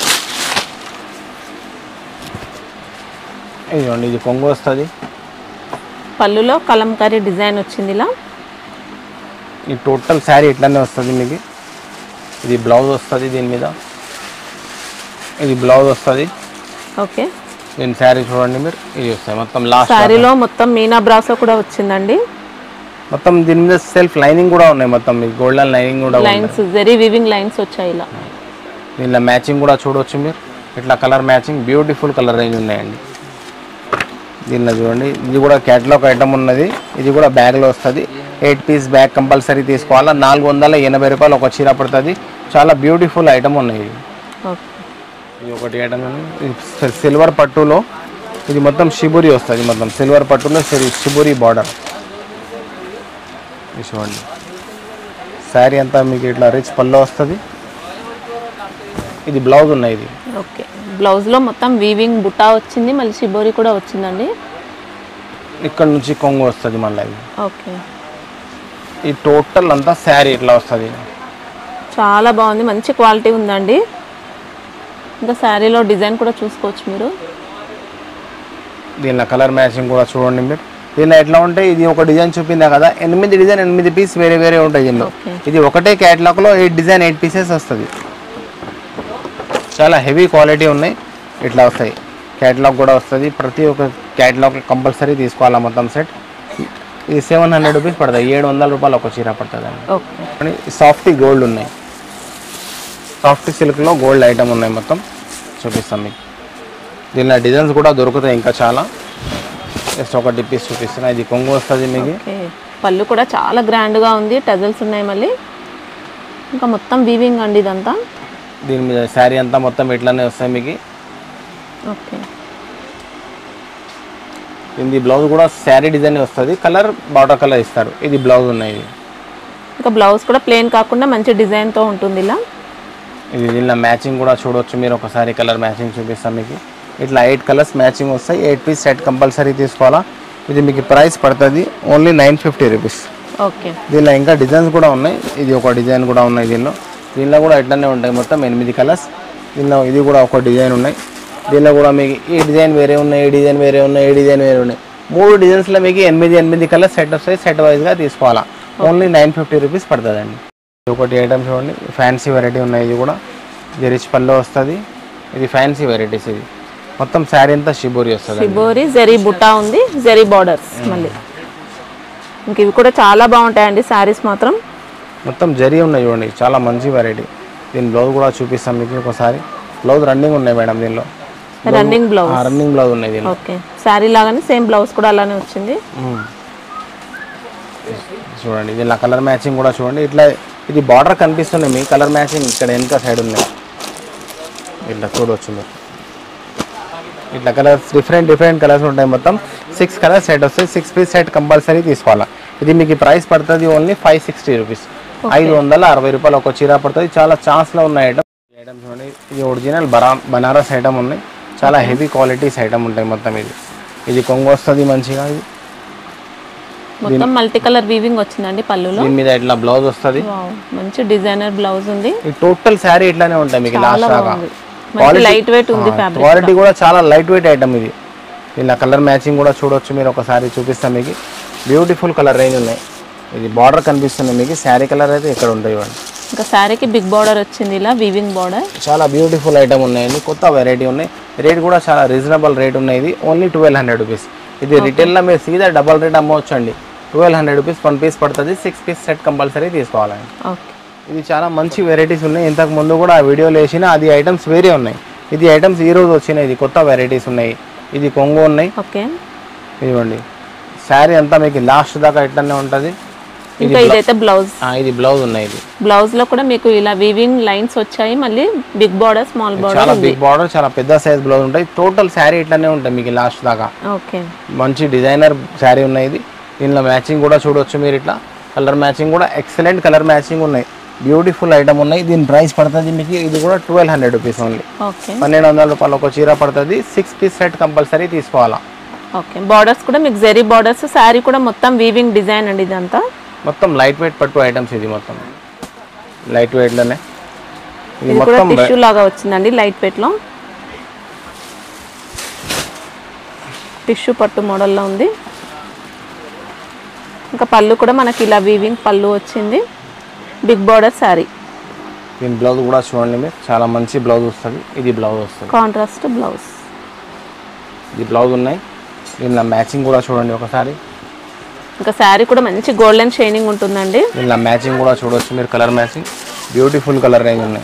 ఇదిగోండి ఇది కొంగు వస్తుంది పళ్ళులో కలంకారీ డిజైన్ వచ్చింది ఇలా ఈ టోటల్ శారీ ఇట్లానే వస్తుంది మీకు ఇది బ్లౌజ్ వస్తుంది దీని మీద ఇది బ్లౌజ్ వస్తుంది ఓకే దీని శారీ చూడండి మీరు ఇది వస్తుంది మొత్తం లాస్ట్ శారీలో మొత్తం మీనా బ్రాసో కూడా వచ్చిందండి మొత్తం దీని మీద సెల్ఫ్ లైనింగ్ కూడా ఉన్నాయి మొత్తం మీకు గోల్డెన్ లైనింగ్ కూడా ఉంది లైన్స్ జరీ వివింగ్ లైన్స్ వచ్చాయి ఇలా దీనిలో మ్యాచింగ్ కూడా చూడవచ్చు మీరు ఇట్లా colour matching beautiful colour range ఉన్నాయండి దీనిలో చూడండి ఇది కూడా క్యాటలాగ్ ఐటమ్ ఉన్నది ఇది కూడా బ్యాగ్లో వస్తుంది ఎయిట్ పీస్ బ్యాగ్ కంపల్సరీ తీసుకోవాలా నాలుగు వందల ఎనభై రూపాయలు ఒక చీర పడుతుంది చాలా బ్యూటిఫుల్ ఐటమ్ ఉన్నాయి ఇది. ఓకే ఇది ఒకటి ఐటమ్ ఉంది. ఇది సి- సిల్వర్ పట్టులో ఇది మొత్తం షిబురి వస్తుంది మొత్తం సిల్వర్ పట్టులో సిరి- షిబురి బార్డర్ ఇది చూడండి శారీ అంతా మీకు ఇట్లా రిచ్ పల్లో వస్తుంది ఇది బ్లౌజ్ ఉన్నాయి ఇది ఓకే బ్లౌజ్లో మొత్తం వీవింగ్ బుటా వచ్చింది మళ్ళీ షిబోరి కూడా వచ్చిందండి ఇక్కడ నుంచి కొంగు వస్తుంది మళ్ళీ ఇది ఓకే ఈ టోటల్ అంతా శారీ ఇట్లా వస్తుంది చాలా బాగుంది మంచి క్వాలిటీ ఉందండి ఇంకా శారీలో డిజైన్ కూడా చూసుకోవచ్చు మీరు దీనిలో కలర్ మ్యాచింగ్ కూడా చూడండి మీరు దీనిలో ఎట్లా ఉంటే ఇది ఒక డిజైన్ చూపిందా కదా ఎనిమిది డిజైన్ ఎనిమిది పీస్ వేరే వేరే ఉంటాయి దీనిలో ఓకే. ఇది ఒకటే క్యాటలాగ్లో ఎయిట్ డిజైన్ ఎయిట్ పీసెస్ వస్తుంది చాలా హెవీ క్వాలిటీ ఉన్నాయి ఇట్లా వస్తాయి క్యాటలాగ్ కూడా వస్తుంది ప్రతి ఒక్క క్యాటలాగ్ కంపల్సరీ తీసుకోవాలా మొత్తం సెట్ ఇది సెవెన్ హండ్రెడ్ రూపీస్ పడుతుంది ఏడు వందల రూపాయలు ఒక చీర పడుతుంది అండి ఓకే సాఫ్ట్ గోల్డ్ ఉన్నాయి సాఫ్ట్ సిల్క్లో గోల్డ్ ఐటమ్ ఉన్నాయి మొత్తం చూపిస్తాం మీకు దీనిలో డిజైన్స్ కూడా దొరుకుతాయి ఇంకా చాలా జస్ట్ ఒక డిప్పీస్ చూపిస్తున్నా ఇది కొంగు వస్తుంది మీకు ఓకే పళ్ళు కూడా చాలా గ్రాండ్గా ఉంది టజల్స్ ఉన్నాయి మళ్ళీ ఇంకా మొత్తం వీవింగ్ అండి ఇదంతా దీని మీద శారీ అంతా మొత్తం ఇట్లానే వస్తాయి మీకు ఓకే ఇది బ్లౌజ్ కూడా శారీ డిజైన్ వస్తుంది కలర్ బార్డర్ కలర్ ఇస్తారు ఇది బ్లౌజ్ ఉన్నాయి ఇది. ఇంకా బ్లౌజ్ కూడా ప్లెయిన్ కాకుండా మంచి డిజైన్తో ఉంటుంది ఇలా ఇది దీనిలో మ్యాచింగ్ కూడా చూడొచ్చు మీరు ఒకసారి కలర్ మ్యాచింగ్ చూపిస్తాం మీకు ఇట్లా ఎయిట్ కలర్స్ మ్యాచింగ్ వస్తాయి ఎయిట్ పీస్ సెట్ కంపల్సరీ తీసుకోవాలా ఇది మీకు ప్రైస్ పడుతుంది only nine fifty rupees okay దీనిలో ఇంకా డిజైన్స్ కూడా ఉన్నాయి ఇది ఒక డిజైన్ కూడా ఉన్నాయి దీనిలో దీనిలో కూడా ఇట్లానే ఉంటాయి మొత్తం ఎనిమిది కలర్స్ దీనిలో ఇది కూడా ఒక డిజైన్ ఉన్నాయి దీనిలో కూడా మీకు ఈ డిజైన్ వేరే ఉన్నాయి ఈ డిజైన్ వేరే ఉన్నాయి ఈ డిజైన్ వేరే ఉన్నాయి మూడు డిజైన్స్లో మీకు ఎనిమిది ఎనిమిది కలర్స్ సెట్ వస్తాయి సెట్ వైజ్గా తీసుకోవాలా ఓన్లీ నైన్ ఫిఫ్టీ రూపీస్ పడుతుందండి ఇది ఒకటి ఐటమ్ చూడండి ఫ్యాన్సీ వెరైటీ ఉన్నాయి ఇది కూడా ఇది రిచ్ పల్లో వస్తుంది ఇది ఫ్యాన్సీ వెరైటీస్ ఇది మొత్తం శారీ అంతా షిబోరి వస్తుంది షిబోరి జరీ బుటా ఉంది జరీ బార్డర్స్ మళ్ళీ ఇంక ఇవి కూడా చాలా బాగుంటాయండి శారీస్ మాత్రం మొత్తం జరీ ఉన్నాయి చూడండి చాలా మంచి వెరైటీ దీని బ్లౌజ్ కూడా చూపిస్తాం మీకు ఒకసారి బ్లౌజ్ రన్నింగ్ ఉన్నాయి మేడం దీనిలో రన్నింగ్ బ్లౌజ్ రన్నింగ్ బ్లౌజ్ ఉన్నాయి దీనిలో ఓకే శారీ లాగానే సేమ్ బ్లౌజ్ కూడా అలానే వచ్చింది మ్మ్. చూడండి దీనిలో కలర్ మ్యాచింగ్ కూడా చూడండి ఇట్లా ఇది బార్డర్ కనిపిస్తుంది మీ కలర్ మ్యాచింగ్ ఇక్కడ వెనక సైడ్ ఉన్నాయి ఇట్లా చూడవచ్చు మీరు ఇట్లా కలర్స్ డిఫరెంట్ డిఫరెంట్ కలర్స్ ఉంటాయి మొత్తం సిక్స్ కలర్స్ సెట్ వస్తాయి సిక్స్ పీస్ సెట్ కంపల్సరీ తీసుకోవాలా ఇది మీకు ప్రైస్ పడుతుంది ఓన్లీ ఫైవ్ సిక్స్టీ రూపీస్ ఐదు వందల అరవై రూపాయలు ఒక చీర పడుతుంది చాలా ఛాన్స్లో ఉన్న ఐటమ్ ఐటమ్ చూడండి ఇది ఒరిజినల్ బరా బనారస్ ఐటమ్ ఉన్నాయి చాలా హెవీ క్వాలిటీస్ ఐటమ్ ఉంటాయి మొత్తం ఇది ఇది కొంగు వస్తుంది మంచిగా ఇది మొత్తం మల్టీ కలర్ వీవింగ్ వచ్చిందండి పళ్ళులో దీని మీద ఇట్లా బ్లౌజ్ వస్తుంది వావ్, మంచి డిజైనర్ బ్లౌజ్ ఉంది ఈ టోటల్ శారీ ఇట్లానే ఉంటాయి మీకు చాలా లాస్ట్ దాకా బాగుంది మంచి లైట్ వెయిట్ ఉంది ఫ్యాబ్రిక్ క్వాలిటీ కూడా చాలా లైట్ వెయిట్ ఐటమ్ ఇది ఇలా కలర్ మ్యాచింగ్ కూడా చూడొచ్చు మీరు ఒకసారి చూపిస్తాం మీకు బ్యూటిఫుల్ కలర్ రేంజ్ ఉన్నాయి ఇది బార్డర్ కనిపిస్తుంది మీకు శారీ కలర్ అయితే ఇక్కడ ఉంటాయి ఇవ్వండి ఇంకా శారీకి బిగ్ బార్డర్ వచ్చింది ఇలా వీవింగ్ బార్డర్ చాలా బ్యూటిఫుల్ ఐటమ్ ఉన్నాయండి కొత్త వెరైటీ ఉన్నాయి రేట్ కూడా చాలా రీజనబుల్ రేట్ ఉన్నాయి ఇది ఓన్లీ ట్వెల్వ్ హండ్రెడ్ రూపీస్ ఇది రిటైల్లో మీరు సీదా డబల్ రేట్ అమ్మవచ్చు అండి twelve hundred rupees one piece పడుతుంది సిక్స్ పీస్ సెట్ కంపల్సరీ తీసుకోవాలండి ఓకే ఇది చాలా మంచి వెరైటీస్ ఉన్నాయి ఇంతకు ముందు కూడా ఆ వీడియోలో వేసిన అది ఐటమ్స్ వేరే ఉన్నాయి ఇది ఐటమ్స్ ఈ రోజు వచ్చినాయి ఇది కొత్త వెరైటీస్ ఉన్నాయి ఇది కొంగు ఉన్నాయి ఓకే ఇదిగోండి శారీ అంతా మీకు లాస్ట్ దాకా ఇట్లానే ఉంటుంది ఇంకా ఇదైతే బ్లౌజ్ ఆ, ఇది బ్లౌజ్ ఉన్నాయి ఇది బ్లౌజ్ లో కూడా మీకు ఇలా వీవింగ్ లైన్స్ వచ్చాయి మళ్ళీ బిగ్ బార్డర్ స్మాల్ బార్డర్ చాలా ఉంది బిగ్ బార్డర్ చాలా పెద్ద సైజ్ బ్లౌజ్ ఉంటాయి టోటల్ శారీ ఇట్లానే ఉంటాయి మీకు లాస్ట్ దాకా ఓకే మంచి డిజైనర్ శారీ ఉన్నాయి ఇది దీనిలో మ్యాచింగ్ కూడా చూడొచ్చు మీరు ఇట్లా కలర్ మ్యాచింగ్ కూడా ఎక్సలెంట్ కలర్ మ్యాచింగ్ ఉన్నాయి బ్యూటిఫుల్ ఐటమ్ ఉన్నాయి దీని ప్రైస్ పడుతుంది మీకు ఇది కూడా twelve hundred rupees only okay పన్నెండు వందల రూపాయలు ఒక చీర పడుతుంది సిక్స్ పీస్ సెట్ కంపల్సరీ తీసుకోవాలా ఓకే బార్డర్స్ కూడా మీకు జెరీ బార్డర్స్ శారీ కూడా మొత్తం వీవింగ్ డిజైన్ అండి ఇదంతా మొత్తం లైట్ వెయిట్ పట్టు ఐటమ్స్ ఇది మొత్తం లైట్ వెయిట్లోనే ఇది ఇది కూడా మొత్తం టిష్యూ లాగా వచ్చిందండి లైట్ వెయిట్ లో టిష్యూ పట్టు మోడల్లో ఉంది ఇంకా పళ్ళు కూడా మనకి ఇలా వీవింగ్ పళ్ళు వచ్చింది బిగ్ బార్డర్ శారీ దీని బ్లౌజ్ కూడా చూడండి మీరు చాలా మంచి బ్లౌజ్ వస్తుంది ఇది బ్లౌజ్ వస్తుంది కాంట్రాస్ట్ బ్లౌజ్ ఇది బ్లౌజ్ ఉన్నాయి దీనిలో మ్యాచింగ్ కూడా చూడండి ఒకసారి ఇంకా శారీ కూడా మంచి గోల్డెన్ షైనింగ్ ఉంటుందండి దీనిలో మ్యాచింగ్ కూడా చూడొచ్చు మీరు colour matching beautiful colour range ఉన్నాయి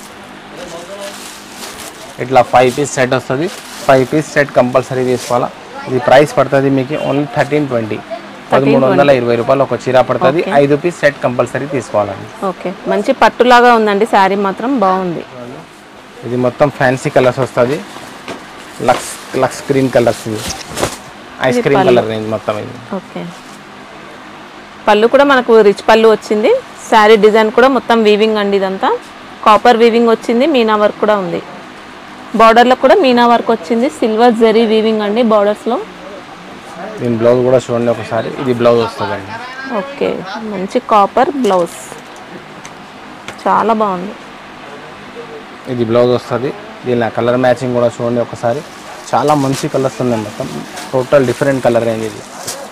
ఇట్లా ఫైవ్ పీస్ సెట్ వస్తుంది ఫైవ్ పీస్ సెట్ కంపల్సరీ తీసుకోవాలా ఇది ప్రైస్ పడుతుంది మీకు ఓన్లీ థర్టీన్ ట్వంటీ పదమూడు వందల ఇరవై రూపాయలు ఒక చీర పడుతుంది ఐదు పీస్ సెట్ కంపల్సరీ తీసుకోవాలండి ఓకే మంచి పట్టులాగా ఉందండి శారీ మాత్రం బాగుంది ఇది మొత్తం ఫ్యాన్సీ కలర్స్ వస్తుంది లక్స్ లక్స్ గ్రీన్ కలర్స్ ఇది ఐస్ క్రీమ్ కలర్ రేంజ్ మొత్తం ఇది ఓకే పళ్ళు కూడా మనకు రిచ్ పళ్ళు వచ్చింది శారీ డిజైన్ కూడా మొత్తం వీవింగ్ అండి ఇదంతా కాపర్ వీవింగ్ వచ్చింది మీనా వర్క్ కూడా ఉంది బార్డర్లో కూడా మీనా వర్క్ వచ్చింది సిల్వర్ జరీ వీవింగ్ అండి బార్డర్స్లో దీని బ్లౌజ్ కూడా చూడండి ఒకసారి ఇది బ్లౌజ్ వస్తుందండి ఓకే మంచి కాపర్ బ్లౌజ్ చాలా బాగుంది ఇది బ్లౌజ్ వస్తుంది దీని కలర్ మ్యాచింగ్ కూడా చూడండి ఒకసారి చాలా మంచి కలర్స్ ఉన్నాయి మొత్తం టోటల్ డిఫరెంట్ కలర్ రేంజ్ ఇది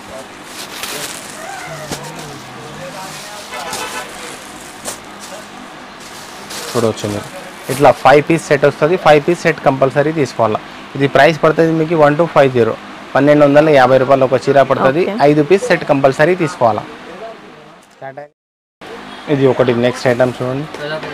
చూడవచ్చు మీరు ఇట్లా ఫైవ్ పీస్ సెట్ వస్తుంది ఫైవ్ పీస్ సెట్ కంపల్సరీ తీసుకోవాలా ఇది ప్రైస్ పడుతుంది మీకు వన్ టూ ఫైవ్ జీరో పన్నెండు వందల యాభై రూపాయలు ఒక చీర పడుతుంది ఐదు పీస్ సెట్ కంపల్సరీ తీసుకోవాలా ఇది ఒకటి నెక్స్ట్ ఐటమ్ చూడండి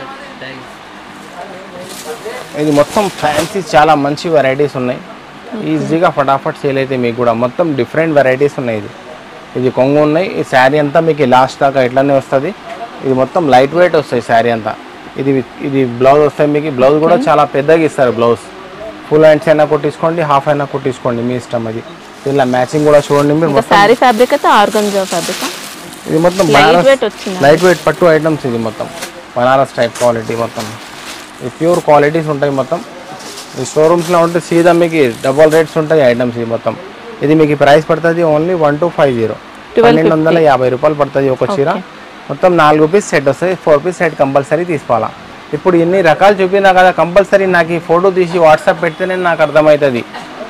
ఇది మొత్తం ఫ్యాన్సీ చాలా మంచి వెరైటీస్ ఉన్నాయి ఈజీగా ఫటాఫట్ సేల్ అయితే మీకు కూడా మొత్తం డిఫరెంట్ వెరైటీస్ ఉన్నాయి ఇది ఇది కొంగు ఉన్నాయి ఈ శారీ అంతా మీకు లాస్ట్ దాకా ఇట్లానే వస్తుంది ఇది మొత్తం లైట్ వెయిట్ వస్తాయి శారీ అంతా ఇది ఇది బ్లౌజ్ వస్తాయి మీకు బ్లౌజ్ కూడా చాలా పెద్దగా ఇస్తారు బ్లౌజ్ ఫుల్ హ్యాండ్స్ అయినా కుట్టించుకోండి హాఫ్ అయినా కుట్టించుకోండి మీ ఇష్టం అది ఇలా మ్యాచింగ్ కూడా చూడండి మీరు ఇంకా శారీ ఫ్యాబ్రిక్ అయితే ఆర్గంజా ఫ్యాబ్రిక్ ఇది మొత్తం లైట్ బనారస్ వెయిట్ వచ్చింది లైట్ వెయిట్ పట్టు ఐటమ్స్ ఇది మొత్తం బనారస్ టైప్ క్వాలిటీ మొత్తం ఇది ప్యూర్ క్వాలిటీస్ ఉంటాయి మొత్తం ఈ షోరూమ్స్లో ఉంటే సీదా మీకు డబల్ రేట్స్ ఉంటాయి ఐటమ్స్ ఇది మొత్తం ఇది మీకు ప్రైస్ పడుతుంది only one two five zero పన్నెండు వందల యాభై రూపాయలు పడుతుంది ఒక చీర మొత్తం నాలుగు పీస్ సెట్ వస్తుంది ఫోర్ పీస్ సెట్ కంపల్సరీ తీసుకోవాలా ఇప్పుడు ఇన్ని రకాలు చూపినా కదా కంపల్సరీ నాకు ఈ ఫోటో తీసి వాట్సాప్ పెడితేనే నాకు అర్థమవుతుంది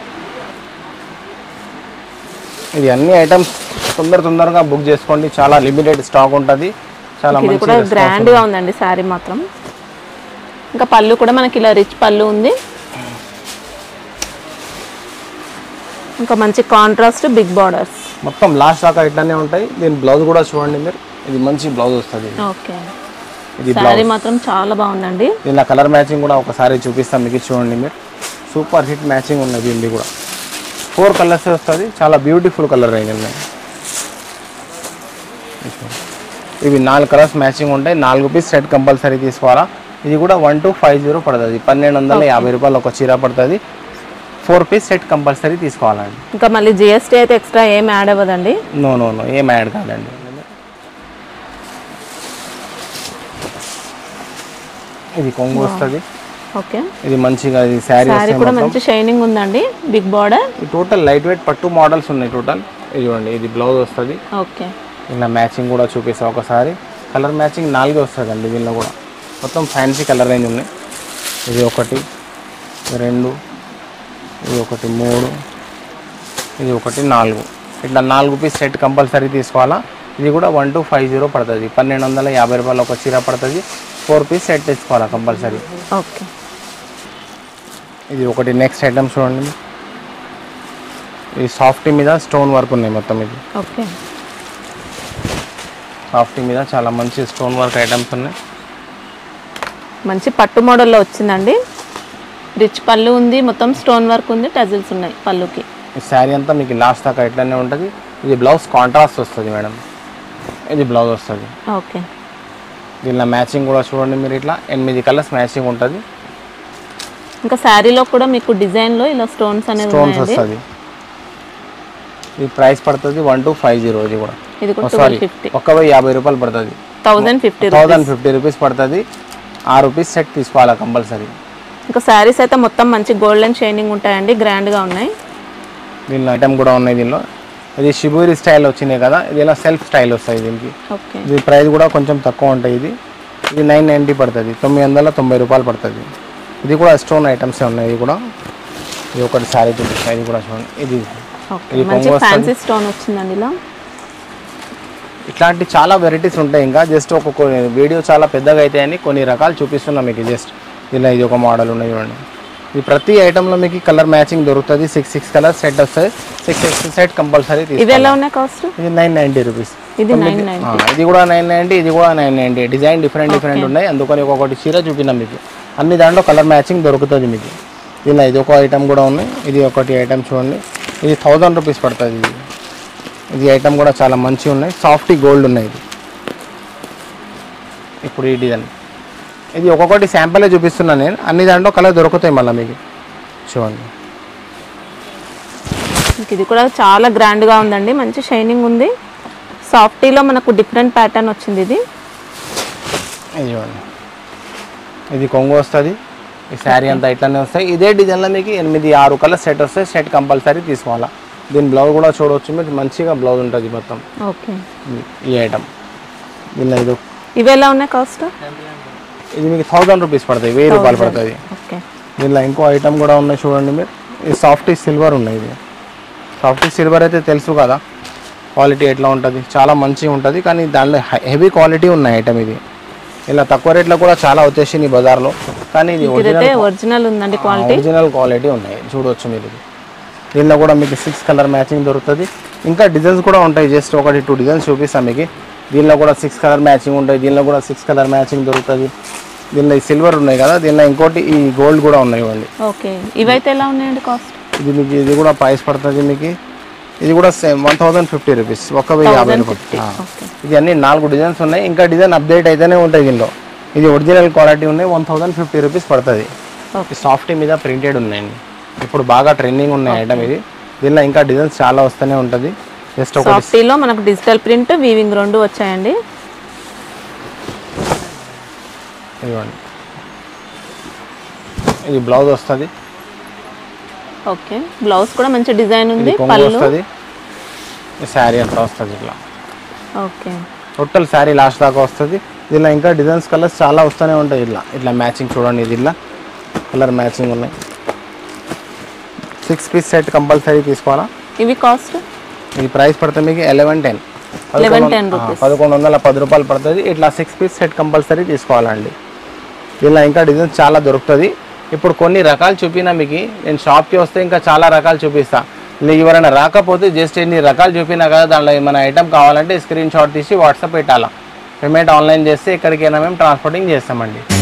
ఇది అన్ని ఐటమ్స్ తొందర తొందరగా బుక్ చేసుకోండి చాలా లిమిటెడ్ స్టాక్ ఉంటుంది చాలా ఇది మంచి కూడా గ్రాండ్ గా ఉందండి శారీ మాత్రం ఇంకా పళ్ళు కూడా మనకి ఇలా రిచ్ పళ్ళు ఉంది ఇంకా మంచి కాంట్రాస్ట్ బిగ్ బార్డర్స్ మొత్తం లాస్ట్ దాకా ఇట్లానే ఉంటాయి దీని బ్లౌజ్ కూడా చూడండి మీరు ఇది మంచి బ్లౌజ్ వస్తుంది ఓకే ఇది శారీ మాత్రం చాలా బాగుందండి దీనిలో కలర్ మ్యాచింగ్ కూడా ఒకసారి చూపిస్తాం మీకు చూడండి మీరు సూపర్ హిట్ మ్యాచింగ్ ఉన్నది దీనిది కూడా ఫోర్ కలర్స్ వస్తుంది చాలా బ్యూటిఫుల్ కలర్ రేంజ్ ఉన్నాయి ఇవి నాలుగు కలర్స్ మ్యాచింగ్ ఉంటాయి నాలుగు పీస్ సెట్ కంపల్సరీ తీసుకోవాలా ఇది కూడా వన్ టు ఫైవ్ జీరో పడుతుంది పన్నెండు వందల యాభై రూపాయలు ఒక చీర పడుతుంది ఫోర్ పీస్ సెట్ కంపల్సరీ తీసుకోవాలండి ఇంకా మళ్ళీ జిఎస్టీ అయితే ఎక్స్ట్రా ఏం యాడ్ అవ్వదండి నో నో నో ఏం యాడ్ కాదండి ఇది కొంగు వస్తుంది ఓకే ఇది మంచిగా ఇది శారీ శారీ కూడా మంచి షైనింగ్ ఉందండి big border total light weight పట్టు మోడల్స్ ఉన్నాయి టోటల్ ఇది చూడండి ఇది బ్లౌజ్ వస్తుంది ఓకే ఇలా మ్యాచింగ్ కూడా చూపిస్తా ఒకసారి కలర్ మ్యాచింగ్ నాలుగే వస్తుంది అండి దీనిలో కూడా మొత్తం ఫ్యాన్సీ కలర్ రేంజ్ ఉన్నాయి ఇది ఒకటి రెండు ఇది ఒకటి మూడు ఇది ఒకటి నాలుగు ఇట్లా నాలుగు పీస్ సెట్ కంపల్సరీ తీసుకోవాలా ఇది కూడా వన్ టూ ఫైవ్ జీరో పడుతుంది పన్నెండు వందల యాభై రూపాయలు ఒక చీర పడుతుంది ఫోర్ పీస్ సెట్ తీసుకోవాలా కంపల్సరీ ఓకే ఇది ఒకటి నెక్స్ట్ ఐటమ్ చూడండి ఇది సాఫ్టీ మీద స్టోన్ వర్క్ ఉన్నాయి మొత్తం ఇది ఓకే సాఫ్టీ మీద చాలా మంచి స్టోన్ వర్క్ ఐటమ్స్ ఉన్నాయి మంచి పట్టు మోడల్లో వచ్చిందండి రిచ్ పళ్ళు ఉంది మొత్తం స్టోన్ వర్క్ ఉంది టజిల్స్ ఉన్నాయి పళ్ళుకి ఈ శారీ అంతా మీకు లాస్ట్ దాకా ఇట్లానే ఉంటుంది ఇది బ్లౌజ్ కాంట్రాస్ట్ వస్తుంది మేడం ఇది బ్లౌజ్ వస్తుంది ఓకే దీనిలో మ్యాచింగ్ కూడా చూడండి మీరు ఇట్లా ఎనిమిది కలర్స్ మ్యాచింగ్ ఉంటుంది ఇంకా శారీలో కూడా మీకు డిజైన్లో ఇలా స్టోన్స్ అనేది స్టోన్స్ ఉన్నాయండి వస్తుంది ఇది ప్రైస్ పడుతుంది వన్ టూ ఫైవ్ జీరో ఇది కూడా ఇది కూడా సారీ ట్వెల్వ్ ఫిఫ్టీ ఒక్క వెయ్యి యాభై రూపాయలు పడుతుంది thousand fifty thousand fifty rupees పడుతుంది ఆ రూపీస్ సెట్ తీసుకోవాలా కంపల్సరీ ఇంకా శారీస్ అయితే మొత్తం మంచి గోల్డెన్ షైనింగ్ ఉంటాయండి గ్రాండ్గా ఉన్నాయి దీనిలో ఐటమ్ కూడా ఉన్నాయి దీనిలో ఇది షిబూరి స్టైల్ వచ్చినాయి కదా ఇది ఇలా సెల్ఫ్ స్టైల్ వస్తాయి దీనికి ఓకే ఇది ప్రైస్ కూడా కొంచెం తక్కువ ఉంటాయి ఇది ఇది నైన్ నైంటీ పడుతుంది తొమ్మిది వందల తొంభై రూపాయలు పడుతుంది ఇది కూడా స్టోన్ ఐటమ్స్ ఉన్నాయి ఇది కూడా ఇది ఒకటి శారీ చూపిస్తాయి ఇది కూడా చూడండి ఇది ఓకే ఇది మంచి కొంగు వస్తుంది. ఫ్యాన్సీ స్టోన్ వచ్చిందండి ఇలా ఇట్లాంటి చాలా వెరైటీస్ ఉంటాయి ఇంకా జస్ట్ ఒక్కొక్క వీడియో చాలా పెద్దగా అవుతాయని కొన్ని రకాలు చూపిస్తున్నా మీకు జస్ట్ ఇలా ఇది ఒక మోడల్ ఉన్నాయి చూడండి ఇది ప్రతి ఐటెంలో మీకు కలర్ మ్యాచింగ్ దొరుకుతుంది సిక్స్ సిక్స్ కలర్ సెట్ వస్తుంది సిక్స్ సిక్స్ సెట్ కంపల్సరీ ఇవి ఎలా ఉన్నాయి కాస్ట్ ఇది నైన్ నైంటీ రూపీస్ ఇది నైన్ నైన్ ఇది కూడా నైన్ నైంటీ ఇది కూడా nine ninety design different different ఉన్నాయి అందుకని ఒక్కొక్కటి చీర చూపినా మీకు అన్ని దాంట్లో కలర్ మ్యాచింగ్ దొరుకుతుంది మీకు ఇలా ఇది ఒక ఐటమ్ కూడా ఉన్నాయి ఇది ఒకటి ఐటమ్ చూడండి ఇది థౌజండ్ రూపీస్ పడుతుంది ఇది ఇది ఐటమ్ కూడా చాలా మంచిగా ఉన్నాయి సాఫ్టీ గోల్డ్ ఉన్నాయి ఇది ఇప్పుడు ఈ డిజైన్ ఇది ఒక్కొక్కటి శాంపులే చూపిస్తున్నాను నేను అన్ని దాంట్లో కలర్ దొరుకుతాయి మళ్ళీ మీకు చూడండి ఇంక ఇది కూడా చాలా గ్రాండ్గా ఉందండి మంచి షైనింగ్ ఉంది సాఫ్టీలో మనకు డిఫరెంట్ ప్యాటర్న్ వచ్చింది ఇది ఇది చూడండి ఇది కొంగు వస్తుంది ఈ శారీ అంతా ఇట్లానే వస్తాయి ఇదే డిజైన్లో మీకు ఎనిమిది ఆరు కలర్ సెట్ వస్తాయి సెట్ కంపల్సరీ తీసుకోవాలా దీని బ్లౌజ్ కూడా చూడవచ్చు మీరు మంచిగా బ్లౌజ్ ఉంటుంది మొత్తం ఓకే ఇది- ఈ ఐటమ్ దీనిలో ఇది ఇవి ఎలా ఉన్నాయి కాస్ట్ ఇది మీకు థౌజండ్ రూపీస్ పడుతుంది వెయ్యి రూపాయలు పడుతుంది ఓకే దీనిలో ఇంకో ఐటమ్ కూడా ఉన్నాయి చూడండి మీరు ఇది సాఫ్టీ సిల్వర్ ఉన్నాయి ఇది సాఫ్టీ సిల్వర్ అయితే తెలుసు కదా క్వాలిటీ ఎట్లా ఉంటుంది చాలా మంచిగా ఉంటుంది కానీ దానిలో హెవీ క్వాలిటీ ఉన్నాయి ఐటమ్ ఇది ఇలా తక్కువ రేట్లో కూడా చాలా వచ్చేసింది ఈ బజార్లో కానీ ఇది ఇదైతే ఒరిజినల్ ఉందండి క్వాలిటీ ఒరిజినల్ క్వాలిటీ ఉన్నాయి చూడవచ్చు మీరు ఇది. దీనిలో కూడా మీకు సిక్స్ కలర్ మ్యాచింగ్ దొరుకుతుంది ఇంకా డిజైన్స్ కూడా ఉంటాయి జస్ట్ ఒకటి టూ డిజైన్స్ చూపిస్తాను మీకు దీనిలో కూడా సిక్స్ కలర్ మ్యాచింగ్ ఉంటాయి దీనిలో కూడా సిక్స్ కలర్ మ్యాచింగ్ దొరుకుతుంది దీనిలో ఈ సిల్వర్ ఉన్నాయి కదా దీనిలో ఇంకోటి ఈ గోల్డ్ కూడా ఉన్నాయి ఇవ్వండి ఓకే ఇవైతే ఎలా ఉన్నాయండి కాస్ట్ ఇది మీకు ఇది కూడా ప్రైస్ పడుతుంది మీకు ఇది కూడా same one thousand fifty rupees ఒక వెయ్యి యాభై రూపాయలు ఆ. ఓకే ఇది అన్ని నాలుగు డిజైన్స్ ఉన్నాయి ఇంకా డిజైన్ అప్డేట్ అయితేనే ఉంటాయి దీనిలో ఇది ఒరిజినల్ క్వాలిటీ ఉన్నాయి వన్ థౌసండ్ ఫిఫ్టీ రూపీస్ పడుతుంది ఓకే సాఫ్టీ మీద ప్రింటెడ్ ఉన్నాయండి ఇప్పుడు బాగా ట్రెండింగ్ ఉన్నాయి ఐటమ్ ఇది దీనిలో ఇంకా డిజైన్స్ చాలా వస్తూనే ఉంటుంది జస్ట్ ఒకటి సాఫ్టీలో మనకు డిజిటల్ ప్రింట్ వీవింగ్ రెండు వచ్చాయండి ఇదిగోండి ఇది బ్లౌజ్ వస్తుంది ఓకే బ్లౌజ్ కూడా మంచి డిజైన్ ఉంది ఇది కొంగు పళ్ళు వస్తుంది ఈ శారీ అంతా వస్తుంది ఇట్లా ఓకే టోటల్ శారీ లాస్ట్ దాకా వస్తుంది దీనిలో ఇంకా డిజైన్స్ కలర్స్ చాలా వస్తూనే ఉంటాయి ఇట్లా ఇట్లా మ్యాచింగ్ చూడండి ఇది ఇలా కలర్ మ్యాచింగ్ ఉన్నాయి సిక్స్ పీస్ సెట్ కంపల్సరీ తీసుకోవాలా ఇవి కాస్ట్ ఇది ప్రైస్ పడుతుంది మీకు ఎలెవెన్ టెన్ 11.10 rupees. పదకొండు వందల పది రూపాయలు పడుతుంది ఇట్లా సిక్స్ పీస్ సెట్ కంపల్సరీ తీసుకోవాలండి దీనిలో ఇంకా డిజైన్స్ చాలా దొరుకుతుంది ఇప్పుడు కొన్ని రకాలు చూపినా మీకు నేను షాప్కి వస్తే ఇంకా చాలా రకాలు చూపిస్తా లేదు ఎవరైనా రాకపోతే జస్ట్ ఎన్ని రకాలు చూపినా కదా దాంట్లో ఏమైనా ఐటమ్ కావాలంటే స్క్రీన్ షాట్ తీసి వాట్సాప్ పెట్టాలా పేమెంట్ ఆన్లైన్ చేస్తే ఎక్కడికైనా మేము ట్రాన్స్పోర్టింగ్ చేస్తామండి